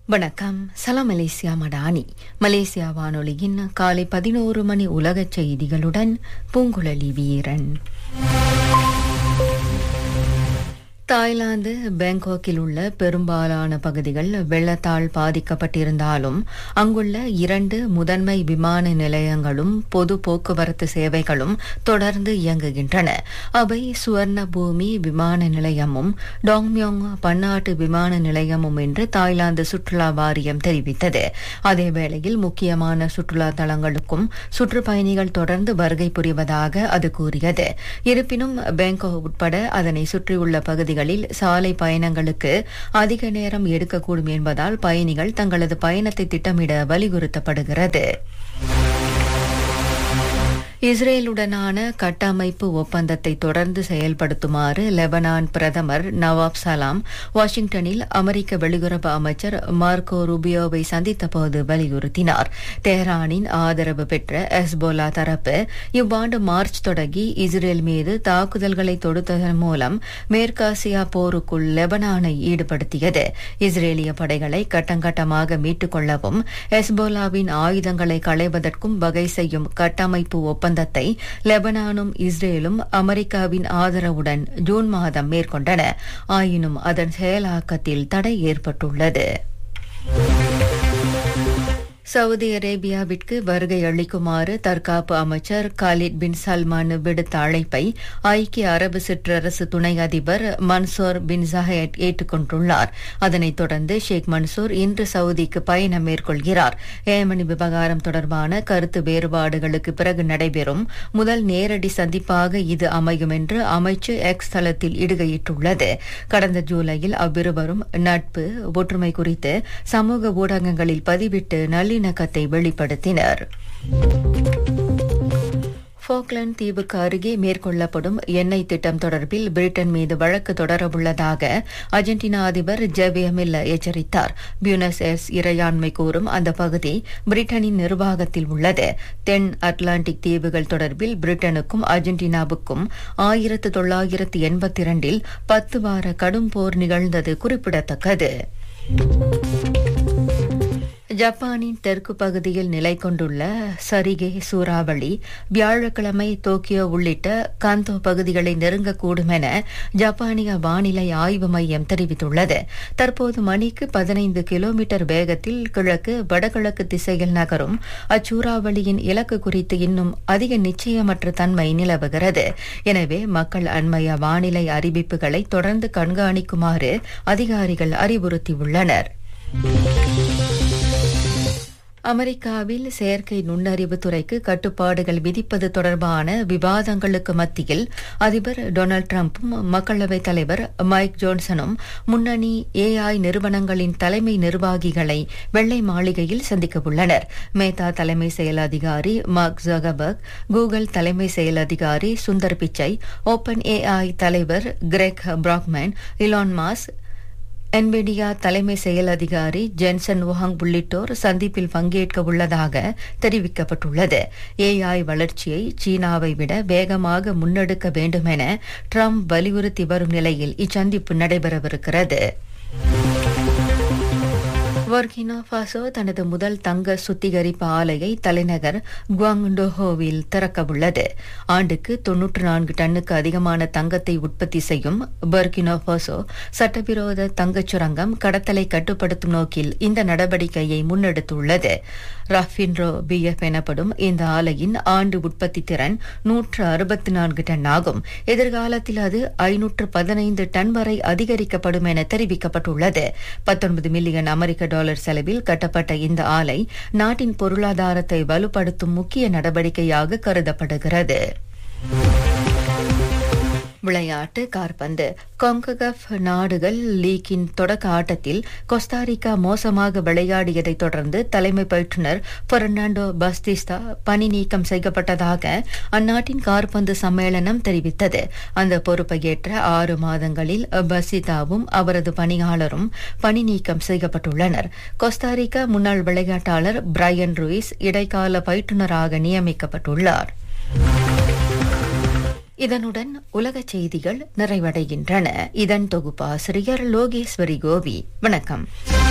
வணக்கம் சலாம் Malaysia Madani Malaysia வானொலியின் காலை பதினோரு மணி உலகச் செய்திகளுடன் பூங்குழலி வீரன் தாய்லாந்து பேங்காக்கில் உள்ள பெரும்பாலான பகுதிகள் வெள்ளத்தால் பாதிக்கப்பட்டிருந்தாலும் அங்குள்ள இரண்டு முதன்மை விமான நிலையங்களும் பொது போக்குவரத்து சேவைகளும் தொடர்ந்து இயங்குகின்றன அவை சுவர்ண பூமி விமான நிலையமும் டாங்மியோங் பன்னாட்டு விமான நிலையமும் என்று தாய்லாந்து சுற்றுலா வாரியம் தெரிவித்தது அதேவேளையில் முக்கியமான சுற்றுலா தலங்களுக்கும் சுற்றுப்பயணிகள் தொடர்ந்து வருகை புரிவதாக அது கூறியது இருப்பினும் பேங்காக் உட்பட அதனை சுற்றியுள்ள பகுதிகள் பகுதிகளில் சாலை பயணங்களுக்கு அதிக நேரம் எடுக்கக்கூடும் என்பதால் பயணிகள் தங்களது பயணத்தை திட்டமிட வலியுறுத்தப்படுகிறது இஸ்ரேலுடனான கட்டமைப்பு ஒப்பந்தத்தை தொடர்ந்து செயல்படுத்துமாறு லெபனான் பிரதமர் நவாப் சலாம் வாஷிங்டனில் அமெரிக்க வெளியுறவு அமைச்சர் மார்க்கோ ரூபியோவை சந்தித்தபோது வலியுறுத்தினார் தெஹ்ரானின் ஆதரவு பெற்ற எஸ்போலா தரப்பு இவ்வாண்டு மார்ச் தொடங்கி இஸ்ரேல் மீது தாக்குதல்களை தொடுத்ததன் மூலம் மேற்காசியா போருக்குள் லெபனானை ஈடுபடுத்தியது இஸ்ரேலிய படைகளை கட்டங்கட்டமாக மீட்டுக் கொள்ளவும் எஸ்போலாவின் ஆயுதங்களை களைவதற்கும் வகை செய்யும் கட்டமைப்பு ஒப்பந்தம் ஒப்பந்தத்தை லெபனானும் இஸ்ரேலும் அமெரிக்காவின் ஆதரவுடன் ஜூன் மாதம் மேற்கொண்டன ஆயினும் அதன் செயலாக்கத்தில் தடை ஏற்பட்டுள்ளது சவுதி அரேபியாவிற்கு வருகை அளிக்குமாறு தற்காப்பு அமைச்சர் காலித் பின் சல்மான் விடுத்த அழைப்பை ஐக்கிய அரபு சிற்றரசு துணை அதிபர் மன்சூர் பின் ஜஹயட் ஏற்றுக்கொண்டுள்ளார் அதனைத் தொடர்ந்து ஷேக் மன்சூர் இன்று சவுதிக்கு பயணம் மேற்கொள்கிறார் ஏமனி விவகாரம் தொடர்பான கருத்து வேறுபாடுகளுக்கு பிறகு நடைபெறும் முதல் நேரடி சந்திப்பாக இது அமையும் என்று அமைச்சு எக்ஸ் தளத்தில் இடுகையிட்டுள்ளது கடந்த ஜூலையில் அவ்விருவரும் நட்பு ஒற்றுமை குறித்து சமூக ஊடகங்களில் பதிவிட்டு நல்ல நல்லிணக்கத்தை வெளிப்படுத்தினர் போக்லாந்து தீவுக்கு அருகே மேற்கொள்ளப்படும் எண்ணெய் திட்டம் தொடர்பில் பிரிட்டன் மீது வழக்கு தொடரவுள்ளதாக அர்ஜென்டினா அதிபர் ஜெவியமில்ல எச்சரித்தார் பியூனஸ் ஏர்ஸ் இறையாண்மை கூறும் அந்த பகுதி பிரிட்டனின் நிர்வாகத்தில் உள்ளது தென் அட்லாண்டிக் தீவுகள் தொடர்பில் பிரிட்டனுக்கும் அர்ஜென்டினாவுக்கும் ஆயிரத்து தொள்ளாயிரத்து எண்பத்தி இரண்டில் பத்து வார கடும் போர் நிகழ்ந்தது குறிப்பிடத்தக்கது ஜப்பானின் தெற்கு பகுதியில் நிலை கொண்டுள்ள சரிகே சூறாவளி வியாழக்கிழமை டோக்கியோ உள்ளிட்ட காந்தோ பகுதிகளை நெருங்கக்கூடும் என ஜப்பானிய வானிலை ஆய்வு மையம் தெரிவித்துள்ளது தற்போது மணிக்கு பதினைந்து கிலோமீட்டர் வேகத்தில் கிழக்கு வடகிழக்கு திசையில் நகரும் அச்சூறாவளியின் இலக்கு குறித்து இன்னும் அதிக நிச்சயமற்ற தன்மை நிலவுகிறது எனவே மக்கள் அண்மைய வானிலை அறிவிப்புகளை தொடர்ந்து கண்காணிக்குமாறு அதிகாரிகள் அறிவுறுத்தியுள்ளனர் அமெரிக்காவில் செயற்கை நுண்ணறிவு துறைக்கு கட்டுப்பாடுகள் விதிப்பது தொடர்பான விவாதங்களுக்கு மத்தியில் அதிபர் டொனால்டு டிரம்பும் மக்களவைத் தலைவர் மைக் ஜோன்சனும் முன்னணி ஏஐ நிறுவனங்களின் தலைமை நிர்வாகிகளை வெள்ளை மாளிகையில் சந்திக்கவுள்ளனர் மேத்தா தலைமை செயல் அதிகாரி மார்க் ஜகபர்க் கூகுள் தலைமை செயல் அதிகாரி சுந்தர் பிச்சை ஓபன் ஏஐ தலைவர் Greg Brockman Elon Musk Nvidia தலைமை செயல் அதிகாரி ஜென்சன் வுஹாங் உள்ளிட்டோர் சந்திப்பில் பங்கேற்க உள்ளதாக தெரிவிக்கப்பட்டுள்ளது ஏஐ வளர்ச்சியை சீனாவை விட வேகமாக முன்னெடுக்க வேண்டும் என ட்ரம்ப் வலியுறுத்தி வரும் நிலையில் இச்சந்திப்பு நடைபெறவிருக்கிறது வர்கினா பாசோ தனது முதல் தங்க சுத்திகரிப்பு ஆலையை தலைநகர் குவாங்டோஹோவில் திறக்கவுள்ளது ஆண்டுக்கு தொன்னூற்று நான்கு டன்னுக்கு அதிகமான தங்கத்தை உற்பத்தி செய்யும் பர்கினோ பாசோ சட்டவிரோத தங்கச் சுரங்கம் கடத்தலை கட்டுப்படுத்தும் நோக்கில் இந்த நடவடிக்கையை முன்னெடுத்துள்ளது ரஃபின்ரோ பிஎஃப் எனப்படும் இந்த ஆலையின் ஆண்டு உற்பத்தி திறன் நூற்று அறுபத்தி நான்கு டன் ஆகும் எதிர்காலத்தில் அது ஐநூற்று பதினைந்து டன் வரை அதிகரிக்கப்படும் என தெரிவிக்கப்பட்டுள்ளது பத்தொன்பது மில்லியன் அமெரிக்க டாலர் செலவில் கட்டப்பட்ட இந்த ஆலை நாட்டின் பொருளாதாரத்தை வலுப்படுத்தும் முக்கிய நடவடிக்கையாக கருதப்படுகிறது விளையாட்டு கார்பந்து கொங்ககஃப் நாடுகள் லீக்கின் தொடக்க ஆட்டத்தில் கொஸ்டாரிக்கா மோசமாக விளையாடியதைத் தொடர்ந்து தலைமை பயிற்றுநர் பெர்னாண்டோ பஸ்திஸ்தா பணி நீக்கம் செய்யப்பட்டதாக அந்நாட்டின் கார்பந்து சம்மேளனம் தெரிவித்தது அந்த பொறுப்பை ஏற்ற ஆறு மாதங்களில் பசிதாவும் அவரது பணியாளரும் பணி நீக்கம் செய்யப்பட்டுள்ளனர் கொஸ்டாரிக்கா முன்னாள் விளையாட்டாளர் பிரையன் ரூயிஸ் இடைக்கால பயிற்றுநராக நியமிக்கப்பட்டுள்ளார் இதனுடன் உலக செய்திகள் நிறைவடைகின்றன இதன் தொகுப்பாசிரியர் லோகேஸ்வரி கோவி வணக்கம்